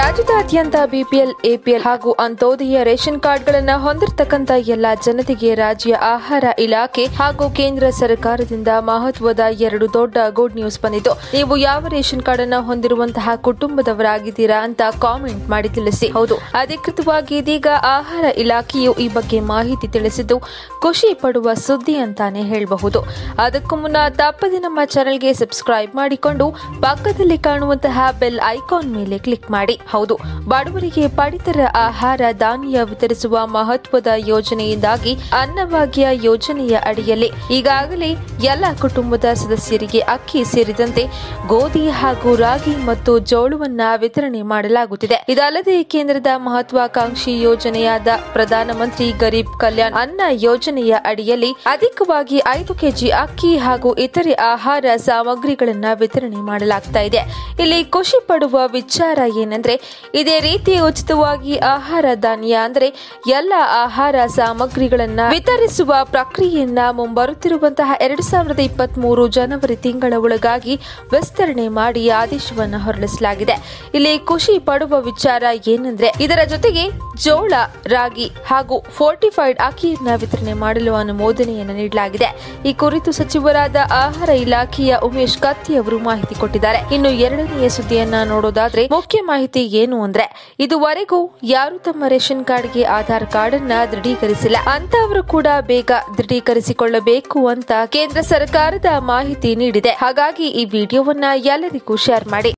ರಾಜ್ಯದಾದ್ಯಂತ BPL APL ಹಾಗೂ ಅಂತೋದಯ ration ಕಾರ್ಡ್ಗಳನ್ನು ಹೊಂದಿರತಕ್ಕಂತ ಎಲ್ಲ ಜನತೆಗೆ ರಾಜ್ಯ ಆಹಾರ ಇಲಾಖೆ ಹಾಗೂ ಕೇಂದ್ರ ಸರ್ಕಾರದಿಂದ ಮಹತ್ವದ ಎರಡು ದೊಡ್ಡ ಗುಡ್ ನ್ಯೂಸ್ ಬಂದಿದ್ದು ನೀವು ಯಾವ ರೇಷನ್ ಕಾರ್ಡ್ ಅನ್ನು ಹೊಂದಿರುವಂತಹ ಕುಟುಂಬದವರಾಗಿದ್ದೀರಾ ಅಂತ ಕಾಮೆಂಟ್ ಮಾಡಿ ತಿಳಿಸಿ ಹೌದು ಅಧಿಕೃತವಾಗಿ ಇದೀಗ ಆಹಾರ ಇಲಾಖೆಯು ಈ ಬಗ್ಗೆ ಮಾಹಿತಿ ತಿಳಿಸಿದ್ದು ಖುಷಿ ಪಡುವ ಸುದ್ದಿ ಅಂತಾನೆ ಹೇಳಬಹುದು ಅದಕ್ಕೂ ಮುನ್ನ ತಪ್ಪದೆ ನಮ್ಮ ಚಾನೆಲ್ಗೆ ಸಬ್ಸ್ಕ್ರೈಬ್ ಮಾಡಿಕೊಂಡು ಪಕ್ಕದಲ್ಲಿ ಕಾಣುವಂತಹ ಬೆಲ್ ಐಕಾನ್ ಮೇಲೆ ಕ್ಲಿಕ್ ಮಾಡಿ ಹೌದು ಬಡವರಿಗೆ ಪಡಿತರ ಆಹಾರ ಧಾನ್ಯ ವಿತರಿಸುವ ಮಹತ್ವದ ಯೋಜನೆಯಿಂದಾಗಿ ಅನ್ನಭಾಗ್ಯ ಯೋಜನೆಯ ಅಡಿಯಲ್ಲಿ ಈಗಾಗಲೇ ಎಲ್ಲ ಕುಟುಂಬದ ಸದಸ್ಯರಿಗೆ ಅಕ್ಕಿ ಸೇರಿದಂತೆ ಗೋಧಿ ಹಾಗೂ ರಾಗಿ ಮತ್ತು ಜೋಳವನ್ನ ವಿತರಣೆ ಮಾಡಲಾಗುತ್ತಿದೆ ಇದಲ್ಲದೆ ಕೇಂದ್ರದ ಮಹತ್ವಾಕಾಂಕ್ಷಿ ಯೋಜನೆಯಾದ ಪ್ರಧಾನಮಂತ್ರಿ ಗರೀಬ್ ಕಲ್ಯಾಣ್ ಅನ್ನ ಯೋಜನೆಯ ಅಡಿಯಲ್ಲಿ ಅಧಿಕವಾಗಿ ಐದು ಕೆಜಿ ಅಕ್ಕಿ ಹಾಗೂ ಇತರೆ ಆಹಾರ ಸಾಮಗ್ರಿಗಳನ್ನ ವಿತರಣೆ ಮಾಡಲಾಗ್ತಾ ಇದೆ ಇಲ್ಲಿ ಖುಷಿ ಪಡುವ ವಿಚಾರ ಏನಂದ್ರೆ ಇದೇ ರೀತಿ ಉಚಿತವಾಗಿ ಆಹಾರ ಧಾನ್ಯ ಅಂದ್ರೆ ಎಲ್ಲ ಆಹಾರ ಸಾಮಗ್ರಿಗಳನ್ನ ವಿತರಿಸುವ ಪ್ರಕ್ರಿಯೆಯನ್ನ ಮುಂಬರುತ್ತಿರುವಂತಹ ಎರಡ್ ಸಾವಿರದ ಇಪ್ಪತ್ತ್ ಮೂರು ಜನವರಿ ತಿಂಗಳ ಒಳಗಾಗಿ ವಿಸ್ತರಣೆ ಮಾಡಿ ಆದೇಶವನ್ನು ಹೊರಡಿಸಲಾಗಿದೆ ಇಲ್ಲಿ ಖುಷಿ ಪಡುವ ವಿಚಾರ ಏನಂದ್ರೆ ಇದರ ಜೊತೆಗೆ ಜೋಳ ರಾಗಿ ಹಾಗೂ ಫೋರ್ಟಿಫೈಡ್ ಅಕ್ಕಿಯನ್ನ ವಿತರಣೆ ಮಾಡಲು ಅನುಮೋದನೆಯನ್ನು ನೀಡಲಾಗಿದೆ ಈ ಕುರಿತು ಸಚಿವರಾದ ಆಹಾರ ಇಲಾಖೆಯ ಉಮೇಶ್ ಕತ್ತಿ ಅವರು ಮಾಹಿತಿ ಕೊಟ್ಟಿದ್ದಾರೆ ಇನ್ನು ಎರಡನೆಯ ಸುದ್ದಿಯನ್ನ ನೋಡೋದಾದ್ರೆ ಮುಖ್ಯ ಮಾಹಿತಿ ಏನು ಅಂದ್ರೆ ಇದುವರೆಗೂ ಯಾರು ತಮ್ಮ ರೇಷನ್ ಕಾರ್ಡ್ಗೆ ಆಧಾರ್ ಕಾರ್ಡ್ ಅನ್ನ ದೃಢೀಕರಿಸಿಲ್ಲ ಅಂತವರು ಕೂಡ ಬೇಗ ದೃಢೀಕರಿಸಿಕೊಳ್ಳಬೇಕು ಅಂತ ಕೇಂದ್ರ ಸರ್ಕಾರದ ಮಾಹಿತಿ ನೀಡಿದೆ ಹಾಗಾಗಿ ಈ ವಿಡಿಯೋವನ್ನ ಎಲ್ಲರಿಗೂ ಶೇರ್ ಮಾಡಿ